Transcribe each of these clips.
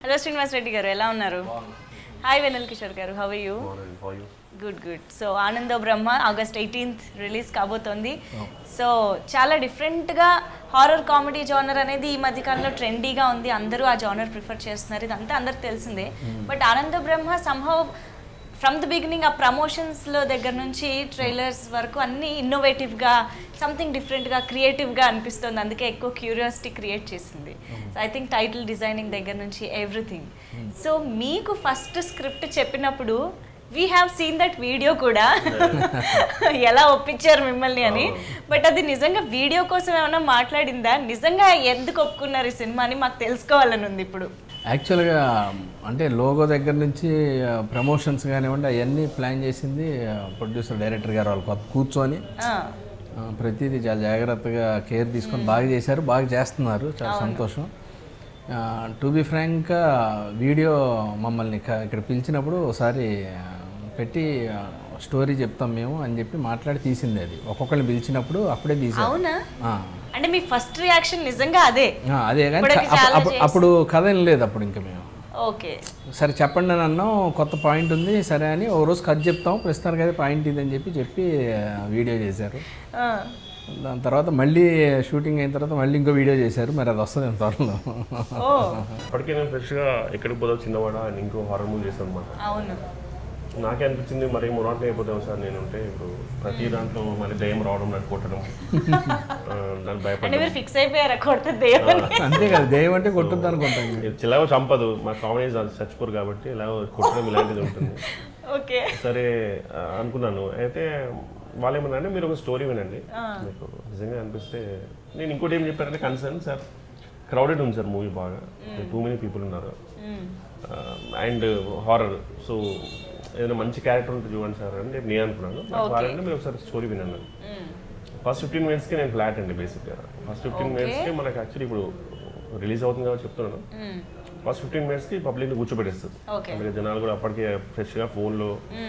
Hello Srinivas Reddy గారు ఎలా ఉన్నారు హాయ్ వెనల్ కిషోర్ గారు how you good good so Anando Brahma August eighteenth release కాబోతోంది సో చాలా డిఫరెంట్గా హారర్ కామెడీ జానర్ అనేది ఈ మధ్యకాలంలో ట్రెండీగా ఉంది అందరూ ఆ జానర్ ప్రిఫర్ చేస్తున్నారు ఇదంతా అందరికి తెలిసిందే బట్ ఆనంద బ్రహ్మ సంభవ్ ఫ్రమ్ ద బిగినింగ్ ఆ ప్రమోషన్స్లో దగ్గర నుంచి ట్రైలర్స్ వరకు అన్నీ ఇన్నోవేటివ్గా సంథింగ్ డిఫరెంట్గా క్రియేటివ్గా అనిపిస్తుంది అందుకే ఎక్కువ క్యూరియాసిటీ క్రియేట్ చేసింది so I think title designing దగ్గర నుంచి ఎవ్రీథింగ్ సో మీకు ఫస్ట్ స్క్రిప్ట్ చెప్పినప్పుడు we have seen that video కూడా ఎలా ఒప్పించారు మిమ్మల్ని అని బట్ అది నిజంగా వీడియో కోసం ఏమైనా మాట్లాడిందా నిజంగా ఎందుకు ఒప్పుకున్నారు ఈ సినిమాని మాకు తెలుసుకోవాలని ఉంది ఇప్పుడు యాక్చువల్గా అంటే లోగో దగ్గర నుంచి ప్రమోషన్స్ కానివ్వండి అవన్నీ ప్లాన్ చేసింది ప్రొడ్యూసర్ డైరెక్టర్ గారు వాళ్ళు కొత్త కూర్చొని ఆ, ఆ, ప్రతిదీ చాలా జాగ్రత్తగా కేర్ తీసుకొని బాగా చేశారు బాగా చేస్తున్నారు చాలా సంతోషం టు బి ఫ్రాంక్గా వీడియో మమ్మల్ని క- ఇక్కడ పిలిచినప్పుడు ఒకసారి ఆ, పెట్టి స్టోరీ చెప్తాం మేము అని చెప్పి మాట్లాడి తీసింది అది ఒక్కొక్కరిని పిలిచినప్పుడు అప్పుడే తీసాం అవునా ఆ. అంటే మీ ఫస్ట్ రియాక్షన్ నిజంగా అదే ఆ, అదే కానీ ఇప్పటికి అప్పు- చాలా అప్పుడు- అప్పుడు కథ ఏం లేదు అప్పుడు ఇంకా మేము ఓకే సరే చెప్పండి అని అన్నాం కొత్త పాయింట్ ఉంది సరే అని ఓ రోజు కథ చెప్తాం ప్రస్తుతానికి అయితే పాయింట్ ఇది అని చెప్పి చెప్పి ఆ, వీడియో చేశారు ఆ, దాని తర్వాత మళ్ళీ షూటింగ్ అయిన తర్వాత మళ్ళీ ఇంకో వీడియో చేశారు మరి అది వస్తుంది త్వరలో ఓ అప్పటికే నేను ఫ్రెష్గా ఎక్కడికి పోదాం చిన్నవాడ అని ఇంకో హారర్ మూవీ చేశాను అనమాట అవును నాకే అనిపించింది మరి మొరాటే అయిపోతాం సార్ నేను ఉంటే ఇప్పుడు ప్రతి దాంట్లో మరి దయ్యం రావడం నాకు కొట్టడం ఆ, దానికి అంటే భయపడడం మీరు ఫిక్స్ అయిపోయారా కొడుతుంది దేవుని అంతే కదా దెయ్యం అంటే కొట్టుద్ది అనుకుంటాం ఎలాగో చంపదు మా కామెడీ చచ్చిపోరు కాబట్టి ఎలాగో కొట్టడం ఇలాంటిది ఉంటుంది ఓకే సరే ఆ, అనుకున్నాను అయితే వాళ్ళు ఏమన్నా అంటే మీరు ఒక స్టోరీ వినండి మీకు నిజంగా అనిపిస్తే నేను ఇంకోటి ఏం చెప్పారంటే కన్సర్న్ సార్ క్రౌడెడ్ ఉంది సార్ మూవీ బాగా టూ మెనీ పీపుల్ ఉన్నారు అండ్ హారర్ సో ఏదైనా మంచి క్యారెక్టర్ ఉంటే చూడండి సార్ అంటే నేను అనుకున్నాను బట్ వాళ్ళంటే మీరు ఒకసారి స్టోరీ వినండి ఫస్ట్ ఫిఫ్టీన్ మినిట్స్కి నేను ఫ్లాట్ అండి బేసిక్గా ఫస్ట్ ఫిఫ్టీన్ మినిట్స్కి మనకి యాక్చువల్లీ ఇప్పుడు రిలీజ్ అవుతుంది కాబట్టి చెప్తున్నాను ఫస్ట్ ఫిఫ్టీన్ మినిట్స్కి పబ్లిక్ని కూర్చోబెట్టేస్తుంది ఓకే అంటే జనాలు కూడా అప్పటికే ఫ్రెష్గా ఫోన్లో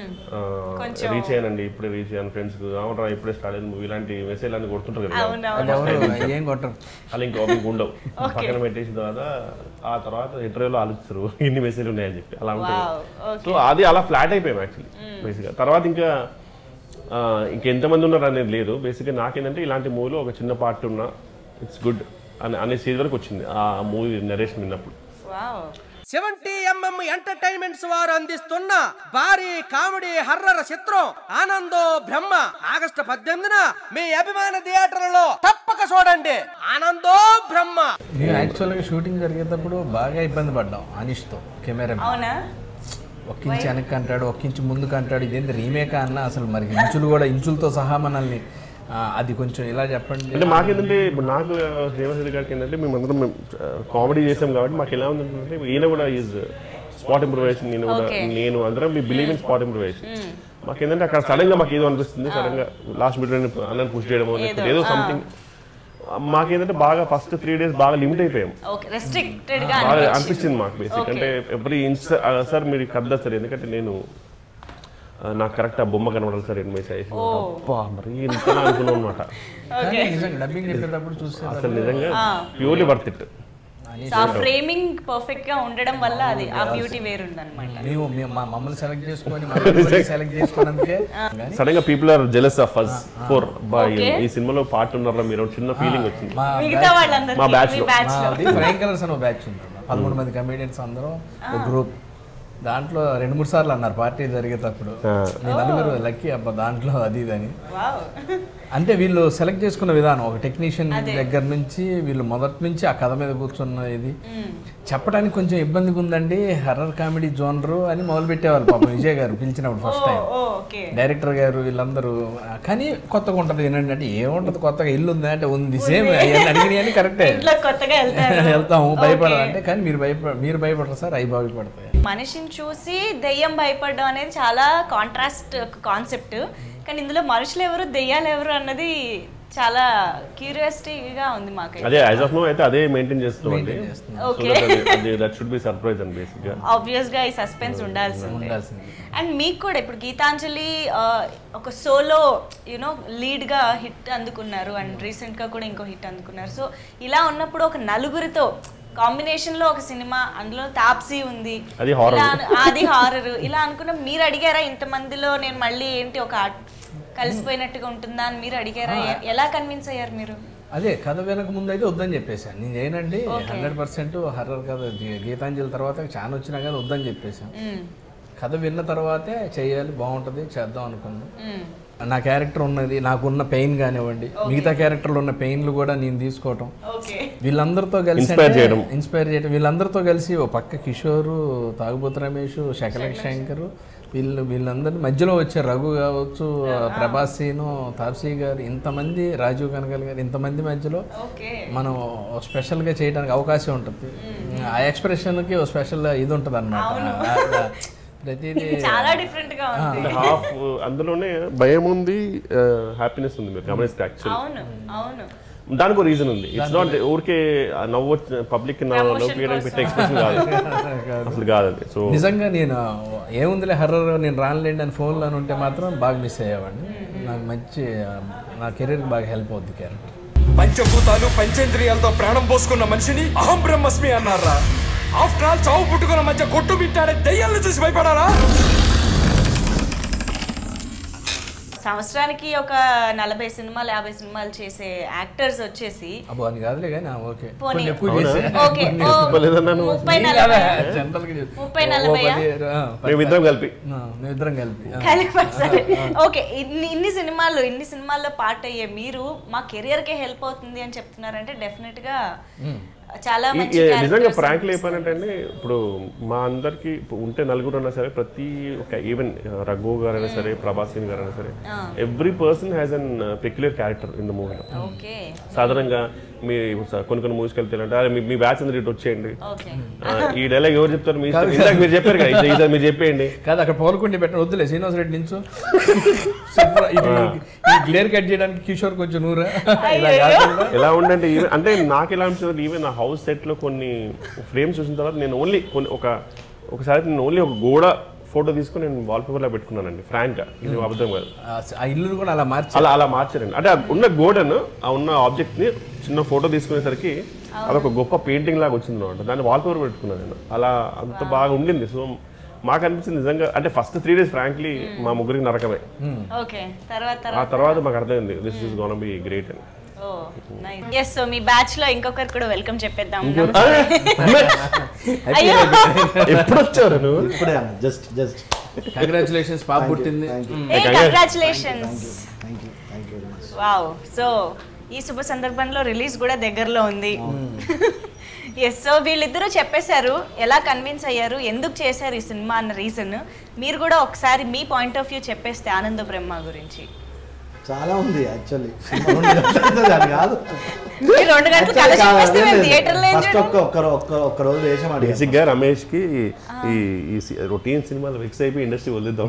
రీచ్ అయ్యానండి ఇప్పుడే రీచ్ అయ్యాను ఫ్రెండ్స్ అవునరా ఇప్పుడే స్టార్ట్ అయింది మూవీ ఇలాంటి మెసేజ్ అన్ని కొడుతుంటారు కదా అవును అది ఎవరు ఏం కొట్టరు అలా ఇంకా మీకు ఉండవు పక్కన పెట్టేసిన తర్వాత ఆ తర్వాత ఇంటర్వ్యూలో ఆలోచిస్తారు ఇన్ని మెసేజ్ ఉన్నాయని చెప్పి అలా ఉంటుంది వావ్ సో అది అలా ఫ్లాట్ అయిపోయాం యాక్చువల్లీ బేసిక్గా తర్వాత ఇంకా ఆ, ఇంకెంతమంది ఉన్నారు అనేది లేదు బేసిక్గా నాకేంటంటే ఇలాంటి మూవీలో ఒక చిన్న పార్ట్ ఉన్నా ఇట్స్ గుడ్ అని అనే స్టేజ్ వరకు వచ్చింది ఆ మూవీ నరేషన్ విన్నప్పుడు వావ్ సెవెంటీ ఎంఎం ఎంటర్టైన్మెంట్స్ వారు అందిస్తున్న భారీ కామెడీ హర్రర్ చిత్రం ఆనందో బ్రహ్మ ఆగస్టు పద్దెనిమిదిన మీ అభిమాన థియేటర్లలో తప్పక చూడండి ఆనందో బ్రహ్మ మేము యాక్చువల్గా షూటింగ్ జరిగేటప్పుడు బాగా ఇబ్బంది పడ్డాం అనిష్తో కెమెరా అవునా ఒక ఇంచు వెనక్కి అంటాడు ఒక ఇంచు ముందుకు అంటాడు ఇదేంటి రీమేకా అన్న అసలు మరి ఇంచులు కూడా ఇంచులతో సహా మనల్ని ఆ, అది కొంచెం ఇలా చెప్పండి అంటే మాకేంటంటే ఇప్పుడు నాకు శ్రీనివాస్ రెడ్డి గారికి ఏంటంటే మేమందరం కామెడీ చేసాం కాబట్టి మాకు ఎలా ఉందంటే ఈయన కూడా ఈజ్ స్పాట్ ఇంప్రూవేషన్ నేను కూడా Okay. నేను అందరం మీ బిలీవ్ ఇన్ స్పాట్ ఇంప్రూవేషన్ మాకేంటంటే అక్కడ సడన్ గా మాకు ఏదో అనిపిస్తుంది సడన్ గా లాస్ట్ మినిట్ అన్నని పుష్ చేయడమో లేకపోతే ఏదో సంథింగ్ మాకేంటంటే బాగా ఫస్ట్ త్రీ డేస్ బాగా లిమిట్ అయిపోయాం ఓకే రెస్ట్రిక్టెడ్ గా బాగా అనిపించింది అనిపించింది మాకు బేసిక్ అంటే ఎవ్రీ ఇంచ్ సార్ మీరు కద్దా సార్ ఎందుకంటే నేను ఆ, నాకు కరెక్ట్ ఆ బొమ్మ కనబడాలి సార్ ఎనిమిది సైజ్ అబ్బా మరి ఇంత అనుకున్నాం అనమాట కానీ నిజంగా డబ్బింగ్ చెప్పేటప్పుడు చూస్తే అసలు నిజంగా ప్యూర్లీ వర్త్ ఇట్ సో ఆ ఫ్రేమింగ్ పర్ఫెక్ట్ గా ఉండడం వల్ల అది ఆ బ్యూటీ వేరుందన్నమాట మేము మేము మా మమ్మల్ని సెలెక్ట్ చేసుకొని మమ్మల్ని సెలెక్ట్ చేసుకున్నందుకే కానీ సడన్ గా people are jealous of us for Okay. ఈ సినిమాలో పార్ట్ ఉన్నారా మీరు చిన్న ఫీలింగ్ వచ్చింది మా మిగతా మా వాళ్ళందరికీ batch మీ లో. బ్యాచ్ లో మాది ఫ్రైన్ కలర్స్ అని ఒక బ్యాచ్ ఉంది పదమూడు మంది కమేడియన్స్ అందరం ఒక గ్రూప్ దాంట్లో రెండు మూడు సార్లు అన్నారు పార్టీ జరిగేటప్పుడు మీ నలుగురు లక్కీ అబ్బా దాంట్లో అది ఇది అని వావ్ అంటే వీళ్ళు సెలెక్ట్ చేసుకున్న విధానం ఒక టెక్నీషియన్ దగ్గర నుంచి వీళ్ళు మొదటి నుంచి ఆ కథ మీద కూర్చున్న ఇది చెప్పడానికి కొంచెం ఇబ్బందిగా ఉందండి హర్రర్ కామెడీ జోనరు అని మొదలు పెట్టేవాళ్ళు పాపం విజయ్ గారు పిలిచినప్పుడు first time oh okay director గారు వీళ్ళందరూ ఆ, కానీ కొత్తగా ఉంటుంది ఏంటంటే అంటే ఏముంటుంది కొత్తగా ఇల్లు ఉందా అంటే ఉంది సేమ్ అడిగినాయి అని కరెక్టే ఇంట్లో కొత్తగా వెళ్తారు వెళ్తాము భయపడాలంటే కానీ మీరు భయపడ మీరు భయపడరు సార్ అవి భయపడతాయి మనిషిని చూసి దెయ్యం భయపడడం అనేది చాలా కాంట్రాస్ట్ కాన్సెప్ట్ కానీ ఇందులో మనుషులు ఎవరు దెయ్యాలు ఎవరు అన్నది చాలా క్యూరియాసిటీగా ఉంది మాకు అదే యాజ్ ఆఫ్ నో అయితే అదే మెయింటైన్ చేస్తున్నామండి Okay. That should be surprise అండి బేసిక్ గా ఆబ్వియస్ గా ఈ సస్పెన్స్ ఉండాల్సిందే ఉండాల్సింది అండ్ మీకు కూడా ఇప్పుడు గీతాంజలి ఆ, ఒక సోలో యునో లీడ్ గా హిట్ అందుకున్నారు అండ్ రీసెంట్ గా కూడా ఇంకో హిట్ అందుకున్నారు సో ఇలా ఉన్నప్పుడు ఒక నలుగురితో కాంబినేషన్ లో ఒక సినిమా అందులో తాప్సీ ఉంది అది horror. ఇలా అను- అది హారర్ ఇలా అనుకున్న మీరు అడిగారా ఇంతమందిలో నేను మళ్ళీ ఏంటి ఒక ఆర్ట్ కలిసిపోయినట్టుగా ఉంటుందా అని మీరు అడిగారా ఎ- ఎలా కన్విన్స్ అయ్యారు మీరు అదే కథ వినక ముందు అయితే వద్దని చెప్పేశాను నేను ఏనండి హండ్రెడ్ పర్సెంట్ హర్రర్ కథ గీ- గీతాంజలి తర్వాత చాలా వచ్చినా కానీ వద్దని చెప్పేశాను మ్మ్. కథ విన్న తర్వాతే చేయాలి బాగుంటుంది చేద్దాం అనుకున్నాను మ్మ్. నా క్యారెక్టర్ ఉన్నది నాకున్న పెయిన్ కానివ్వండి మిగతా క్యారెక్టర్లు ఉన్న పెయిన్లు కూడా నేను తీసుకోవటం ఓకే వీళ్ళందరితో కలిసి Inspire అంటే- చేయడం. ఇన్స్పైర్ చేయడం వీళ్ళందరితో కలిసి ఓ పక్క కిషోరు తాగుబోతు రమేష్ శకలక్ శంకర్ వీళ్ళు వీళ్ళందరి మధ్యలో వచ్చే రఘు కావచ్చు ప్రభాస్ సీను తాప్సీ గారు ఇంతమంది రాజీవ్ కనకల్ గారు ఇంతమంది మధ్యలో ఓకే మనం ఓ స్పెషల్గా చేయడానికి అవకాశం ఉంటుంది ఆ ఎక్స్ప్రెషన్కి ఓ స్పెషల్ ఇది ఉంటుంది అనమాట ప్రతిదీ చాలా డిఫరెంట్ గా ఉంది హాఫ్ అందులోనే భయం ఉంది హ్యాపీనెస్ ఉంది మీరు గమనిస్తే యాక్చువల్ అవును అవును దానికి ఒక రీజన్ ఉంది ఇట్స్ నాట్ ఊరికే నవ్వు పబ్లిక్ నవ్వు తీయడానికి పెట్టే ఎక్స్ప్రెషన్ కాదు అసలు కాదు అది సో నిజంగా నేను ఏముందిలే హర్రర్ నేను రానులేండి అని ఫోన్లో ఉంటే మాత్రం బాగా మిస్ అయ్యేవాడిని నాకు మంచి నా కెరీర్కి బాగా హెల్ప్ అవుద్ది క్యారెక్టర్ పంచభూతాలు పంచేంద్రియాలతో ప్రాణం పోసుకున్న మనిషిని అహం బ్రహ్మస్మి అన్నారా ఆఫ్టర్ ఆల్ చావు పుట్టుకున్న మధ్య కొట్టు బిట్టాడే దయ్యాలను చూసి భయపడారా సంవత్సరానికి ఒక నలభై సినిమాలు యాభై సినిమాలు చేసే యాక్టర్స్ వచ్చేసి అబ్బో అని కాదులే కానీ ఆ, ఓకే పోనీ. కొన్ని ఎక్కువ చేసే ఓకే ఓ, చెప్పలేదన్నాను. ముప్పై నలభై జనరల్గా చెప్పు. ముప్పై ఓ నలభై పది, ఆ, పది. మేమిద్దరం కలిపి ఆ, మేమిద్దరం కలిపి ఆ. కలిపి సరే ఓకే ఇన్ని ఇన్ని సినిమాలు ఇన్ని సినిమాల్లో పార్ట్ అయ్యే మీరు మా కెరియర్ కే హెల్ప్ అవుతుంది అని చెప్తున్నారంటే డెఫినెట్ గా చాలా ఈ- మంచి ఈ- నిజంగా characters ఫ్రాంక్లీ చెప్పానంటే ఇప్పుడు మా అందరికి ఇప్పుడు ఉంటే నలుగురు ఉన్నా సరే ప్రతి ఒక ఈవెన్ రఘు గారైనా సరే ప్రభాసిన్ గారైనా సరే every person has an peculiar character in the మూవీలో ఓకే సాధారణంగా మీ స- కొన్ని కొన్ని మూవీస్కి వెళ్తే అంటే "అరే, మీ- మీ బ్యాచ్ అందరు ఇటు వచ్చేయండి ఓకే ఆ, ఈ డైలాగ్ ఎవరు చెప్తారు మీ ఇష్టం. ఇందాక మీరు చెప్పారు కదా ఇది- ఇది మీరు చెప్పేయండి కాదు అక్కడ పోలకుండి పెట్టిన వద్దులే శ్రీనివాస్ రెడ్డి నించు ఇది ఈ గ్లేర్ కట్ చేయడానికి కిషోర్ కొంచెం నూరా ఇలా కాకుండా ఎలా ఉండంటే ఈవెన్ అంటే నాకు ఎలా అనిపిస్తుంది ఈవెన్ నా హౌస్ సెట్ లో కొన్ని ఫ్రేమ్స్ చూసిన తర్వాత నేను ఓన్లీ కొన్ని ఒక ఒకసారి నేను ఓన్లీ ఒక గోడ ఫోటో తీసుకుని నేను వాల్ పేపర్ లో పెట్టుకున్నానండి ఫ్రాంక్ గా ఇది అబద్ధం కాదు ఆ- ఆ ఇల్లును కూడా అలా మార్చి అలా అలా మార్చారండి అంటే ఆ ఉన్న గోడను ఆ ఉన్న ఆబ్జెక్ట్ ని చిన్న ఫోటో తీసుకునేసరికి అదొక గొప్ప పెయింటింగ్ లాగా వచ్చింది అనమాట దాన్ని వాల్ పేపర్ పెట్టుకున్నాను నేను అలా అంత బాగా ఉండింది సో మాకు అనిపించింది నిజంగా అంటే ఫస్ట్ త్రీ డేస్ ఫ్రాంక్లీ మా ముగ్గురికి నరకమే ఓకే తర్వాత ఆ తర్వాత తర్వాత మాకు అర్థమైంది this is gonna be great అని ఓ నైస్ ఎస్ సో మీ బ్యాచ్ లో ఇంకొకరు కూడా వెల్కమ్ చెప్పేద్దాం అయ్యో ఎప్పుడు వచ్చారు నువ్వు ఇప్పుడే అన్న జస్ట్ జస్ట్ కంగ్రాచులేషన్స్ పాప పుట్టింది ఏ congratulations thank you thank you very much wow so ఈ శుభ సందర్భంలో రిలీజ్ కూడా దగ్గరలో ఉంది ఎస్ సో వీళ్ళిద్దరూ చెప్పేశారు ఎలా కన్విన్స్ అయ్యారు ఎందుకు చేశారు ఈ సినిమా అన్న రీజన్ మీరు కూడా ఒకసారి మీ పాయింట్ ఆఫ్ వ్యూ చెప్పేస్తే ఆనంద బ్రహ్మ గురించి చాలా ఉంది యాక్చువల్లీ అది కాదు మీరు రెండు గంటలు కథ చెప్పేస్తే మేము థియేటర్లో ఏం ఫస్ట్ ఒక్క ఒక్క ఒక్క ఒక్క రోజు వేషం అడిగాను బేసిక్ గా రమేష్ కి ఈ ఈ రొటీన్ సినిమాలు ఫిక్స్ అయిపోయి ఇండస్ట్రీ వదిలేద్దాం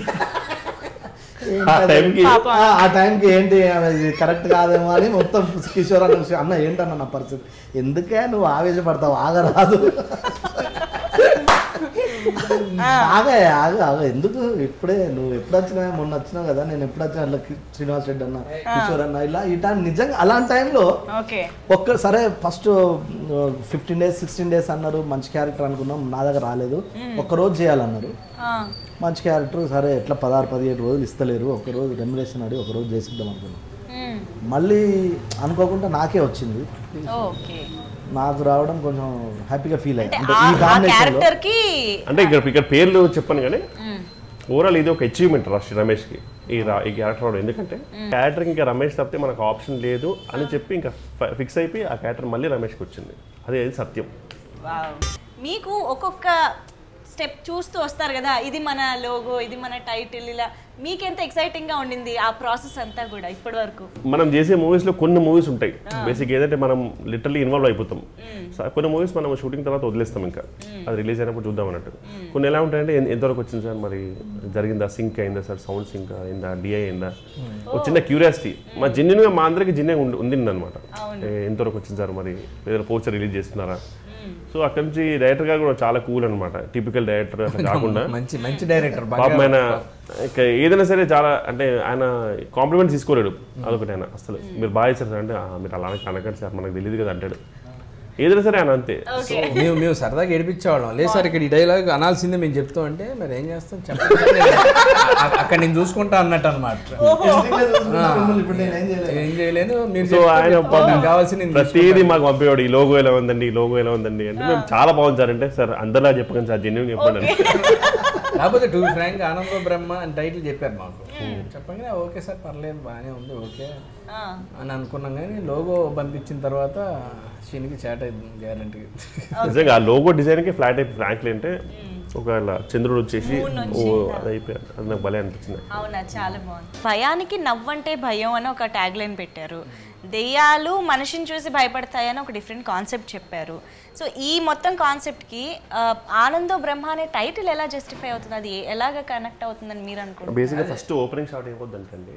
ఆ టైంకి ఆ ఆ టైంకి ఏంటి కరెక్ట్ కాదేమో అని మొత్తం కిషోర్ అన్న విషయం, అన్న ఏంటన్న నా పరిస్థితి ఎందుకే నువ్వు ఆవేశపడతావు ఆగరాదు ఆగా ఆగ ఆగ ఎందుకు ఇప్పుడే నువ్వు ఎప్పుడు వచ్చినా మొన్న వచ్చినావు కదా నేను ఎప్పుడు వచ్చినా ఇట్లా కి- శ్రీనివాస్ రెడ్డి అన్న కిషోర్ అన్న ఇలా ఈ టైం నిజంగా అలాంటి టైంలో ఓకే ఒక్క సరే first fifteen days sixteen days అన్నారు మంచి క్యారెక్టర్ అనుకున్నాం నా దగ్గర రాలేదు ఒక్క రోజు చేయాలన్నారు మంచి క్యారెక్టర్ సరే ఎట్లా పదహారు పదిహేడు రోజులు ఇస్తలేరు ఒక రోజు రెమ్యులేషన్ అడిగి ఒక రోజు చేసిద్దాం అనుకున్నాం మళ్ళీ అనుకోకుండా నాకే వచ్చింది ఓకే నాకు రావడం కొంచెం హ్యాపీగా ఫీల్ అంటే అయ్యా అంటే ఆ- ఈ ఆ కాంబినేషన్లో క్యారెక్టర్ కి అంటే ఇక్కడ ఇక్కడ పేర్లు చెప్పను కానీ ఓవరాల్ ఇది ఒక అచీవ్మెంట్ రష్ రమేష్ కి ఈ రా ఈ క్యారెక్టర్ రావడం ఎందుకంటే క్యారెక్టర్ ఇంకా రమేష్ తప్పితే మనకు ఆప్షన్ లేదు అని చెప్పి ఇంకా ఫిక్స్ అయిపోయి ఆ క్యారెక్టర్ మళ్ళీ రమేష్కి వచ్చింది అదే అది సత్యం వావ్. మీకు ఒక్కొక్క స్టెప్ చూస్తూ వస్తారు కదా ఇది మన లోగో ఇది మన టైటిల్ ఇలా మీకెంత ఎక్సైటింగ్ గా ఉండింది ఆ ప్రాసెస్ అంతా కూడా ఇప్పటి వరకు మనం చేసే మూవీస్ లో కొన్ని మూవీస్ ఉంటాయి బేసిక్ ఏదంటే మనం లిటరల్లీ ఇన్వాల్వ్ అయిపోతాం స- కొన్ని మూవీస్ మనం షూటింగ్ తర్వాత వదిలేస్తాం ఇంకా అది రిలీజ్ అయినప్పుడు చూద్దాం అన్నట్టు కొన్ని ఎలా ఉంటాయంటే ఎన్- ఎంతవరకు వచ్చింది సార్ మరి జరిగిందా సింక్ అయిందా సార్ సౌండ్ సింక్ అయిందా డిఐ అయిందా ఒక చిన్న క్యూరియాసిటీ మా జెన్యున్ గా మా అందరికి జెన్యే ఉంది అనమాట ఎంతవరకు వచ్చింది సార్ మరి ఏదైనా పోస్టర్ రిలీజ్ చేస్తున్నారా సో అక్కడి నుంచి డైరెక్టర్ గారు కూడా చాలా కూల్ అనమాట టిపికల్ డైరెక్టర్ అట్లా కాకుండా మంచి మంచి డైరెక్టర్ పాపం ఆయన ఇక ఏదైనా సరే చాలా అంటే ఆయన కాంప్లిమెంట్ తీసుకోలేడు అదొకటి ఆయన అసలు మీరు బాగా ఇచ్చారు సార్ అంటే "ఆ, మీరు అలా అనకండి సార్ మనకు తెలియదు కదా అంటాడు ఏదైనా సరే ఆయన అంతే ఓకే మేము మేము సరదాగా ఏడిపించేవాళ్ళం లేదు సార్ ఇక్కడ ఈ డైలాగ్ అనాల్సిందే మేము చెప్తాం అంటే మరి ఏం చేస్తాం చెప్పండి అక్కడ నేను చూసుకుంటా అన్నట్టు అనమాట ఇప్పుడు నేను ఏం చేయలేదు ఏం చేయలేదు మీరు సో చెప్తే ఆయన చెప్తాం. నాకు కావాల్సింది నేను ప్రతిదీ మాకు పంపేవాడు ఈ లోగో ఎలా ఉందండి ఈ లోగో ఎలా ఉందండి అంటే మేము చాలా బాగుంది సార్ అంటే సార్ అందరిలా చెప్పకండి సార్ జెన్యున్ చెప్పండి అని. కాకపోతే టూ ఫ్రాంక్ ఆనంద బ్రహ్మ అని టైటిల్ చెప్పారు మాకు చెప్పగానే ఓకే సార్ పర్లేదు బాగానే ఉంది ఓకే ఆ. అని అనుకున్నాం కానీ లోగో పంపించిన తర్వాత శనికి చాట్ అయింది గ్యారంటీ నిజంగా ఆ లోగో డిజైన్ కి ఫ్లాట్ అయిపోయి ఫ్రాంక్లీ అంటే ఒక ఇలా చంద్రుడు వచ్చేసి ఓ అది అయిపోయాడు అది నాకు భలే అనిపించింది అవునా చాలా బాగుంది భయానికి నవ్వంటే భయం అని ఒక ట్యాగ్ లైన్ పెట్టారు దెయ్యాలు మనిషిని చూసి భయపడతాయని ఒక డిఫరెంట్ కాన్సెప్ట్ చెప్పారు సో ఈ మొత్తం కాన్సెప్ట్కి ఆనందో బ్రహ్మ అనే టైటిల్ ఎలా జస్టిఫై అవుతుంది అది ఎలాగ కనెక్ట్ అవుతుందని మీరు అనుకుంటున్నారు బేసిక్గా ఫస్ట్ ఓపెనింగ్ షాట్ ఏమవుద్దంటండి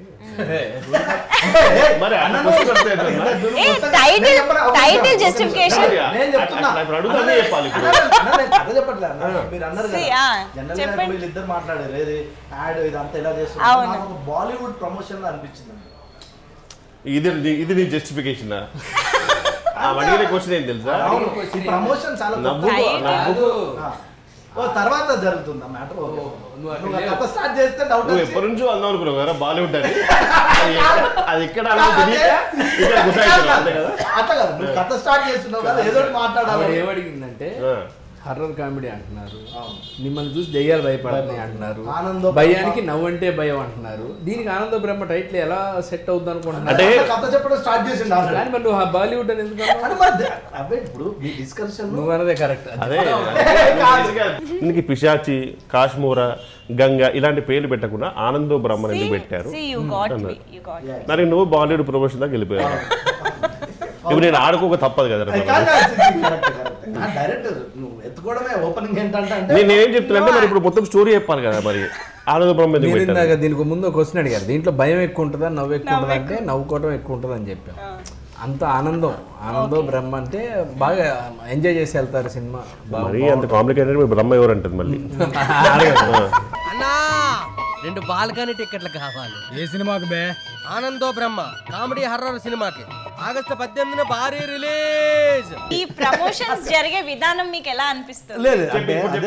మరి అట్లా question వస్తే ఎట్లా? ఏ టైటిల్ టైటిల్ జస్టిఫికేషన్ నేను చెప్తున్నా. అట్లా ఇప్పుడు అడుగుతానే చెప్పాలి ఇప్పుడు. అన్న, నేను కథ చెప్పట్లేదు అన్న. మీరు అన్నారు See, కదా ah, జనరల్ గా చెప్పండి. ఇప్పుడు వీళ్ళిద్దరు మాట్లాడారు ఏది యాడ్ ఇదంతా ఎలా అవును. చేస్తున్నారు నాకు ఒక బాలీవుడ్ ప్రమోషన్ లా అనిపించింది ఇది నీ- ఇది నీ జస్టిఫికేషన్ అడిగిన క్వశ్చన్ ఏం తెలుసా అవును, ఈ ప్రమోషన్ చాలా గొప్ప. నవ్వు Title. నవ్వు ఆ. ఓ తర్వాత జరుగుతుంది ఆ మ్యాటర్ నువ్వు అక్కడ నువ్వు కథ స్టార్ట్ చేస్తే డౌట్ నువ్వు ఎప్పటి నుంచో అందాం అనుకున్నావు కదా బాలీవుడ్ అని అది ఎక్కడ- అది ఎక్కడ అలా తెలియక ఇక్కడ గుసాయిస్తున్నావు, అంతే కదా అట్లా కదా నువ్వు కథ స్టార్ట్ చేస్తున్నావు కదా ఏదో ఒకటి ఆవిడ మాట్లాడాలి ఏమడిగిందంటే ఆ. హర్రర్ కామెడీ అంటున్నారు మిమ్మల్ని చూసి దెయ్యాలు భయపడుతున్నాయి అంటున్నారు ఆనందో భయానికి నవ్వు అంటే భయం అంటున్నారు దీనికి ఆనంద బ్రహ్మ టైటిల్ ఎలా సెట్ అవుద్ది అనుకుంటున్నారు అంటే కథ చెప్పడం స్టార్ట్ చేసిండు already. కానీ మరి నువ్వు ఆ బాలీవుడ్ అని ఎందుకు అన్నావు? అంటే మరి ద- అవే ఇప్పుడు మీ డిస్కషన్ నువ్వు అన్నదే కరెక్ట్ అదే దీనికి పిశాచి కాశ్మూర గంగ ఇలాంటి పేర్లు పెట్టకుండా ఆనందో బ్రహ్మన్ ఎందుకు పెట్టారు see you got me you got మరి నువ్వు బాలీవుడ్ ప్రమోషన్ దాకా వెళ్ళిపోయావు ఇప్పుడు నేను ఆడుకోక తప్పదు కదా డైరెక్ట్ నువ్వు ఎత్తుకోవడమే ఓపెనింగ్ ఏంటంటే అంటే నేను ఏం చెప్తున్నా మరి ఇప్పుడు మొత్తం స్టోరీ చెప్పాలి కదా మరి ఆనంద బ్రహ్మ ఎందుకు నేను పెట్టారు ఇందాక దీనికి ముందు క్వశ్చన్ అడిగారు దీంట్లో భయం ఎక్కువ ఉంటుందా నవ్వు ఎక్కువ ఉంటుందా అంటే నవ్వుకోవడం ఎక్కువ ఉంటుంది అని చెప్పాం అంత ఆనందం ఆనందం బ్రహ్మ అంటే బాగా ఎంజాయ్ చేసి వెళ్తారు సినిమా బాగా మరి అంత కాంప్లికేటెడ్ మీ బ్రహ్మ ఎవరు అంటుంది మళ్ళీ అడగదు. అన్నా రెండు బాల్కనీ టికెట్లు కావాలి ఏ సినిమాకు బే ఆనందో బ్రహ్మ కామెడీ హర్రర్ సినిమాకి ఆగస్టు పద్దెనిమిదిన భారీ రిలీజ్ ఈ ప్రమోషన్స్ జరిగే విధానం మీకు ఎలా అనిపిస్తుంది లేదు అంటే అదే-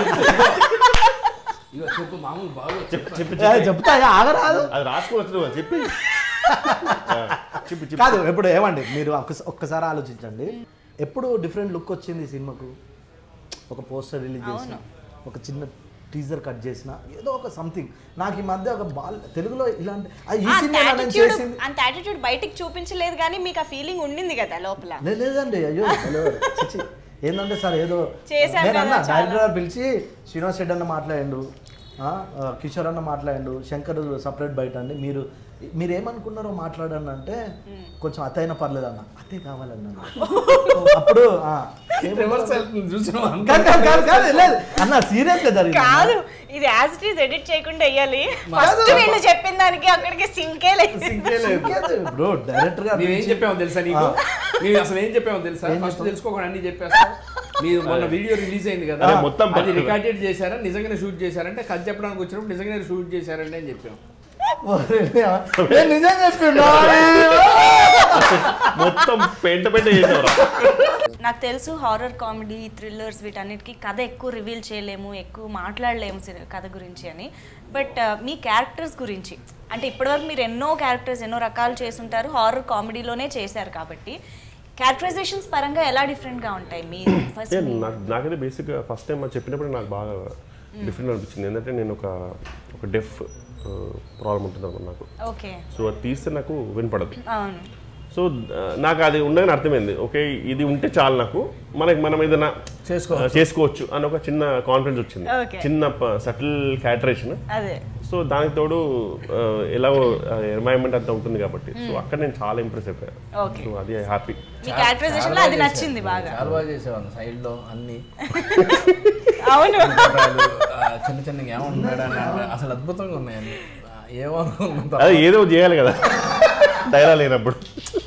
ఇగో చెప్పు మామూలు బాగా చెప్పి చెప్పి ఏ, చెప్తా ఇక ఆగరాదు అది రాసుకుని వచ్చిన చెప్పి ఆ, చెప్పి చెప్పి కాదు ఇప్పుడు ఏమండి మీరు ఒక్కస- ఒక్కసారి ఆలోచించండి ఎప్పుడు డిఫరెంట్ లుక్ వచ్చింది ఈ సినిమాకు ఒక పోస్టర్ రిలీజ్ చేసిన ఒక చిన్న టీజర్ కట్ చేసిన ఏదో ఒక సంథింగ్ నాకు ఈ మధ్య ఒక బాల్ తెలుగులో ఇలాంటి ఆ, ఈ అంత సినిమా నేను యాటిట్యూడ్ చేసింది అంత యాటిట్యూడ్ బయటికి చూపించలేదు కానీ మీకు ఆ ఫీలింగ్ ఉండింది కదా లోపల లే- లేదండి అయ్యో హలో చిచి. ఏంటంటే సార్ ఏదో చేశారు నేను అన్న కదా చాలా. డైరెక్టర్ గారు పిలిచి శ్రీనివాస్ రెడ్డి అన్న మాట్లాడండు ఆ, ఆ, కిషోర్ అన్న మాట్లాడండు శంకర్ సపరేట్ బయట అండి మీరు మీరు ఏమనుకున్నారో మాట్లాడండి అంటే కొంచెం అతైన పర్లేదు అన్న అతే కావాలన్న అప్పుడు ఆ, ఏం- రివర్స్ వెళ్తుంది చూసినావా? కాదు, కాదు, కాదు, కాదు, లేదు అన్న సీరియస్ గా జరిగింది కాదు ఇది యాజ్ ఇట్ ఈస్ ఎడిట్ చేయకుండా వెయ్యాలి ఫస్ట్ వీళ్ళు చెప్పిన దానికి అక్కడికి సింకే లేదు బ్రో డైరెక్టర్ గారు మేమేం చెప్పామో తెలుసా నీకు మేము అసలు ఏం చెప్పామో తెలుసా ఫస్ట్ తెలుసుకోకుండా అన్ని చెప్పేస్తాం మీరు మొన్న వీడియో రిలీజ్ అయింది కదా అదే మొత్తం అది రికార్డెడ్ చేశారా నిజంగానే షూట్ చేశారంటే కథ చెప్పడానికి వచ్చినప్పుడు నిజంగానే షూట్ చేశారంటే అని చెప్పాం నేను నిజం చెప్పిండు మొత్తం పెంట పెంట చేసేవారు నాకు తెలుసు హారర్ కామెడీ థ్రిల్లర్స్ వీటన్నిటికీ కథ ఎక్కువ రివీల్ చేయలేము ఎక్కువ మాట్లాడలేము సి- కథ గురించి అని బట్ మీ క్యారెక్టర్స్ గురించి అంటే ఇప్పటివరకు మీరు ఎన్నో క్యారెక్టర్స్ ఎన్నో రకాలు చేసుంటారు హారర్ కామెడీలోనే చేశారు కాబట్టి క్యారెక్టరైజేషన్స్ పరంగా ఎలా డిఫరెంట్గా ఉంటాయి మీరు ఫస్ట్ అంటే నాకు నాకైతే బేసిక్గా ఫస్ట్ టైం అది చెప్పినప్పుడు నాకు బాగా డిఫరెంట్ అనిపించింది ఎందుకంటే నేను ఒక ఒక డెఫ్ ప్రాబ్లం ఉంటుంది అన్నమాట నాకు ఓకే సో అది తీస్తే నాకు వినపడదు అవును సో ఆ, నాకు అది ఉండగానే అర్థమైంది ఓకే ఇది ఉంటే చాలు నాకు మనకి మనం ఏదైనా చేసుకోవచ్చు. ఆ, చేసుకోవచ్చు అని ఒక చిన్న కాన్ఫిడెన్స్ వచ్చింది Okay. చిన్న సటిల్ క్యాటరేషన్ అదే సో దానికి తోడు ఆ, ఎలాగో ఎన్వైరన్మెంట్ అంతా ఉంటుంది కాబట్టి సో అక్కడ నేను చాలా ఇంప్రెస్ అయిపోయాను Okay. సో అది హ్యాపీ మీ క్యారెక్టరైజేషన్లో అది నచ్చింది బాగా చాలా బాగా చేసేవాళ్ళం సైడ్ లో అన్ని అవును ఫోటోలు, ఆ, చిన్న చిన్నగా ఏమంటున్నాడు అని అంటే అసలు అద్భుతంగా ఉన్నాయి అన్ని ఆ, ఏమనుకున్నాం అదే ఏదో ఒకటి చేయాలి కదా తయారా లేనప్పుడు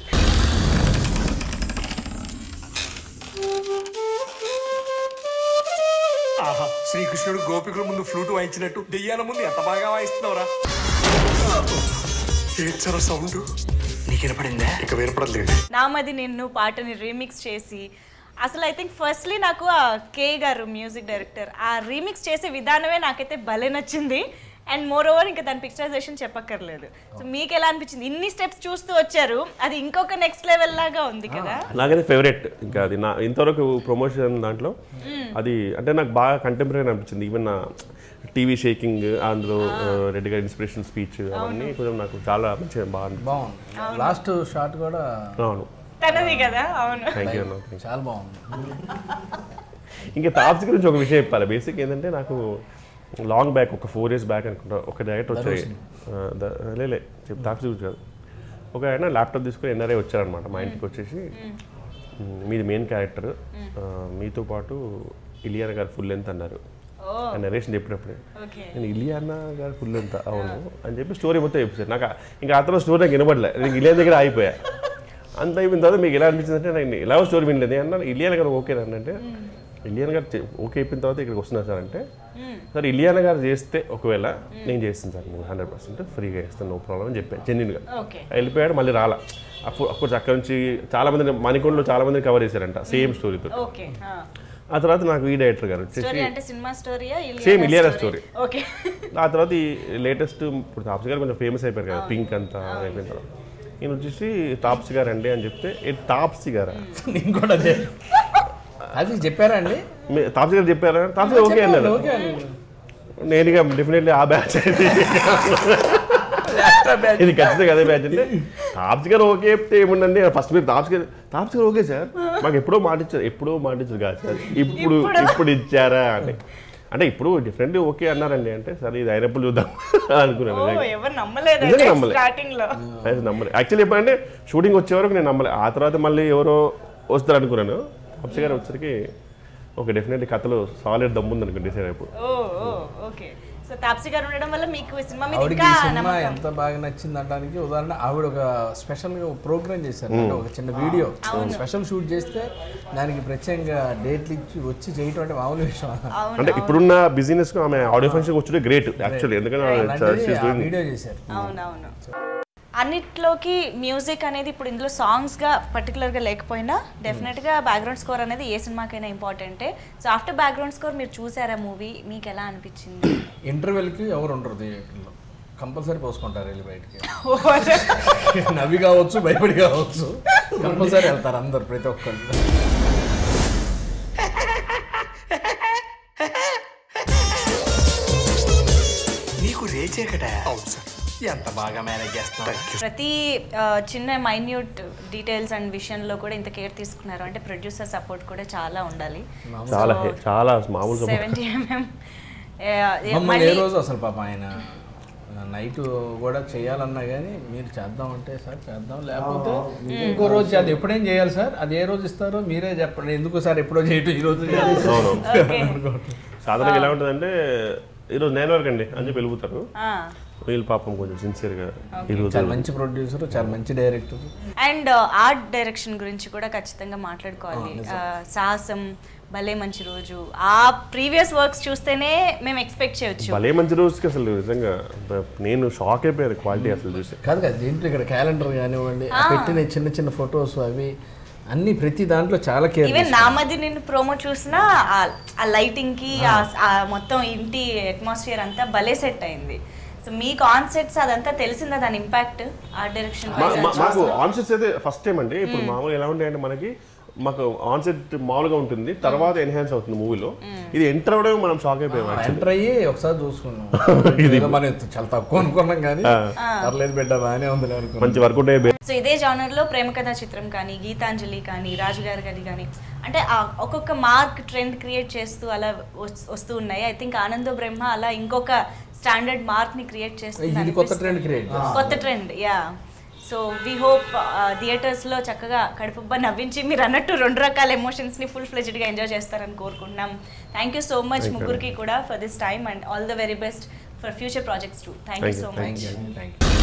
ఆహా శ్రీకృష్ణుడు గోపికుల ముందు ఫ్లూట్ వాయించినట్టు దెయ్యాల ముందు ఎంత బాగా వాయిస్తున్నావురా ఏడ్చరా సౌండ్ నీకు వినపడిందా ఇక వినపడలేదు నామది నిన్ను పాటని రీమిక్స్ చేసి అసలు ఐ థింక్ ఫస్ట్లీ నాకు ఆ కే గారు మ్యూజిక్ డైరెక్టర్ ఆ రీమిక్స్ చేసే విధానమే నాకైతే భలే నచ్చింది అండ్ మోర్ ఓవర్ ఇంకా దాని పిక్చరైజేషన్ చెప్పక్కర్లేదు సో మీకు ఎలా అనిపించింది ఇన్ని స్టెప్స్ చూస్తూ వచ్చారు అది ఇంకొక నెక్స్ట్ లెవెల్ లాగా ఉంది కదా నాకైతే ఫేవరెట్ ఇంకా అది నా ఇంతవరకు ప్రమోషన్ దాంట్లో అది అంటే నాకు బాగా కంటెంపరీ అనిపించింది ఈవెన్ నా టీవీ షేకింగ్ అందులో రెడ్డి గారి ఇన్స్పిరేషన్ స్పీచ్ అవన్నీ కొంచెం నాకు చాలా మంచిగా బాగా అనిపించింది. బాగుంది లాస్ట్ షాట్ కూడా అవును తనది కదా అవును థ్యాంక్ యూ అన్న చాలా బాగుంది ఇంకా తాప్స్ గురించి ఒక విషయం చెప్పాలి బేసిక్ ఏంటంటే నాకు లాంగ్ బ్యాక్ ఒక ఫోర్ ఇయర్స్ బ్యాక్ అనుకుంటా ఒక డైరెక్ట్ వచ్చాయి ఆ, ద- లేలే చెప్పు తాప్స్ గురించి కాదు ఒక ఆయన ల్యాప్టాప్ తీసుకుని ఎన్ఆర్ఐ వచ్చారనమాట మా ఇంటికి వచ్చేసి "మ్, మీది మెయిన్ క్యారెక్టర్ మీతో పాటు ఇలియానా గారు ఫుల్ లెంత్ అన్నారు ఆ నరేషన్ చెప్పినప్పుడే ఓకే నేను ఇలియానా గారు ఫుల్ ఎంత అవును అని చెప్పి స్టోరీ మొత్తం చెప్పారు నాకు ఇంకా ఆ తర్వాత స్టోరీ నాకు వినబడలే నేను ఇలియాన్ దగ్గర ఆగిపోయా అంత అయిపోయిన తర్వాత మీకు ఎలా అనిపించింది అంటే నేను ఎలా స్టోరీ వినలేదు అన్న ఇలియానా గారు ఓకే అంటే ఇలియానా గారు చె- ఓకే అయిపోయిన తర్వాత ఇక్కడికి వస్తున్నారు సార్ అంటే సార్ ఇలియానా గారు చేస్తే ఒకవేళ నేను చేస్తాను సార్ నేను హండ్రెడ్ పర్సెంట్ ఫ్రీగా చేస్తాను నో ప్రాబ్లం అని చెప్పాను జెన్యున్గా ఓకే వెళ్ళిపోయాడు మళ్ళీ రాలా అప్పుడు అప్పుడు అక్కడ నుంచి చాలా మంది మణికొండలో చాలా మందిని కవర్ చేశారంట సేమ్ స్టోరీతో ఓకే ఆ తర్వాత నాకు ఈ డైరెక్టర్ గారు వచ్చేసి స్టోరీ అంటే సినిమా స్టోరీయా Same ఇలియానా story. ఓకే ఆ తర్వాత ఈ లేటెస్ట్ ఇప్పుడు తాప్స్ గారు కొంచెం ఫేమస్ అయిపోయారు కదా పింక్ అంతా అయిపోయిన తర్వాత నేను వచ్చేసి తాప్స్ గారు అండి అని చెప్తే ఏ తాప్సీ గారా నేను కూడా అదే అది చెప్పారా అండి మీ తాప్సీ గారు చెప్పారా తాప్సీ గారు ఓకే అన్నారు ఓకే అండి నేను ఇక డెఫినెట్లీ ఆ బ్యాచ్ ఇది ఖచ్చితంగా అదే బ్యాచ్ అంటే తాప్స్ గారు ఓకే చెప్తే ఏముందండి ఫస్ట్ మీరు తాప్స్ గారు తాప్స్ గారు ఓకే సార్ మాకు ఎప్పుడో మాట ఇచ్చారు ఎప్పుడో మాట ఇచ్చారు కాదు సార్ ఇప్పుడు ఇప్పుడు ఇచ్చారా అని అంటే ఇప్పుడు డిఫరెంట్లీ ఓకే అన్నారండి అంటే సరే ఇది అయినప్పుడు చూద్దాం అనుకున్నాను ఓ నిజంగా. ఎవరు నమ్మలేదు నిజంగా నమ్మలే. స్టార్టింగ్ లో అయితే నమ్మలే యాక్చువల్లీ ఎప్పుడంటే షూటింగ్ వచ్చే వరకు నేను నమ్మలే ఆ తర్వాత మళ్ళీ ఎవరో వస్తారు అనుకున్నాను హంస గారు వచ్చరికి ఒక డెఫినెట్లీ కథలో సాలిడ్ దమ్ముంది అనుకో డిసైడ్ అయిపోయి oh oh okay so Taapsee గారు ఉండడం వల్ల మీకు ఈ సినిమా మీద ఆవిడకి ఇంకా ఈ సినిమా నమ్మకం ఎంత బాగా నచ్చింది అనడానికి ఉదాహరణ ఆవిడ ఒక స్పెషల్ గా ప్రోగ్రామ్ చేశారు అంటే ఒక చిన్న వీడియో స్పెషల్ షూట్ చేస్తే దానికి ప్రత్యేకంగా డేట్లు ఇచ్చి వచ్చి చేయటం అంటే మామూలు విషయం అవును అంటే ఇప్పుడున్న బిజినెస్ కు ఆమె ఆడియో ఫంక్షన్ వచ్చి గ్రేట్ యాక్చువల్లీ ఎందుకంటే అలాంటిది she's ఆ doing- వీడియో చేశారు అవునవును అన్నిట్లోకి మ్యూజిక్ అనేది ఇప్పుడు ఇందులో సాంగ్స్గా పర్టికులర్గా లేకపోయినా డెఫినెట్గా బ్యాక్గ్రౌండ్ స్కోర్ అనేది ఏ సినిమాకైనా ఇంపార్టెంటే సో ఆఫ్టర్ బ్యాక్గ్రౌండ్ స్కోర్ మీరు చూసారా మూవీ మీకు ఎలా అనిపించింది ఇంటర్వెల్కి ఎవరు ఉండరు థియేటర్లో కంపల్సరీ పోసుకుంటారు వెళ్ళి బయటికి నవ్వి కావచ్చు భయపడి కావచ్చు కంపల్సరీ వెళ్తారు అందరు ప్రతి ఒక్కళ్ళు నీకు రేచేకట అవును సార్ ఎంత బాగా మేనేజ్ చేస్తున్నారు ప్రతి ఆ, చిన్న మైన్యూట్ డీటెయిల్స్ అండ్ విషయంలో కూడా ఇంత కేర్ తీసుకున్నారు అంటే ప్రొడ్యూసర్ సపోర్ట్ కూడా చాలా ఉండాలి చాలా హె- చాలా మామూలు support. సెవెంటీ ఎంఎం మమ్మల్ని ఏ రోజు అసలు పాప ఆయన నైట్ కూడా చేయాలన్నా కానీ మీరు చేద్దాం అంటే సార్ చేద్దాం లేకపోతే ఇంకో రోజు చేద్దాం ఎప్పుడేం చేయాలి సార్ అది ఏ రోజు ఇస్తారో మీరే చెప్పండి ఎందుకు సార్ ఎప్పుడో చేయటం ఈ రోజు చేయాలి అవును సాధారణంగా ఎలా ఉంటుందంటే ఈరోజు నైన్ వరకు అండి అని చెప్పి వెళ్ళిపోతారు వీళ్ళు పాపం కొంచెం సిన్సియర్గా ఈరోజు చాలా మంచి ప్రొడ్యూసర్ చాలా మంచి డైరెక్టర్ అండ్ ఆర్ట్ డైరెక్షన్ గురించి కూడా ఖచ్చితంగా మాట్లాడుకోవాలి ఆ, సాహసం భలే మంచి రోజు ఆ ప్రీవియస్ వర్క్స్ చూస్తేనే మేము ఎక్స్పెక్ట్ చేయొచ్చు భలే మంచి రోజుకి అసలు నిజంగా బ- నేను షాక్ అయిపోయాను క్వాలిటీ అసలు చూసి కాదు కదా దీంట్లో ఇక్కడ క్యాలెండర్ కానివ్వండి ఆ పెట్టిన చిన్న చిన్న ఫొటోస్ అవి అన్ని ప్రతి దాంట్లో చాలా కేర్ ఈవెన్ నా మధ్య నేను ప్రోమో చూసినా ఆ- ఆ లైటింగ్ కి ఆ- ఆ మొత్తం ఇంటి అట్మాస్ఫియర్ అంతా భలే సెట్ అయింది సో మీ కాన్సెప్ట్స్ అదంతా తెలిసిందా దాని ఇంపాక్ట్ ఆర్ట్ డైరెక్షన్ మా- మా- మాకు ఆన్సెట్స్ అయితే ఫస్ట్ టైం అండి ఇప్పుడు మామూలుగా ఎలా ఉంటాయంటే మనకి మాకు ఆన్సెట్ మామూలుగా ఉంటుంది తర్వాత ఎన్హాన్స్ అవుతుంది మూవీలో ఇది ఎంటర్ అవ్వడం మనం షాక్ అయిపోయాం ఎంటర్ అయ్యి ఒకసారి చూసుకున్నాం ఇది మనం చాలా తక్కువ అనుకున్నాం కానీ పర్లేదు బిడ్డ బాగానే ఉంది అనుకున్నాం మంచి వర్కౌట్ అయ్యే సో ఇదే genre లో ప్రేమ కథా చిత్రం కానీ గీతాంజలి కానీ రాజుగారి గది కానీ అంటే ఆ ఒక్కొక్క మార్క్ ట్రెండ్ క్రియేట్ చేస్తూ అలా వస్- వస్తూ ఉన్నాయి ఐ థింక్ ఆనందో బ్రహ్మ అలా ఇంకొక స్టాండర్డ్ మార్క్ ని క్రియేట్ చేస్తుంది ఇది కొత్త ట్రెండ్ క్రియేట్ కొత్త trend yeah so we hope theatres లో చక్కగా కడుపుబ్బ నవ్వించి మీరు అన్నట్టు రెండు రకాల ఎమోషన్స్ ని ఫుల్ ఫ్లెజ్డ్ గా ఎంజాయ్ చేస్తారని కోరుకుంటున్నాం థ్యాంక్ యూ సో మచ్ ముగ్గురికి కూడా for this time and all the very best for future projects too thank you so much thank you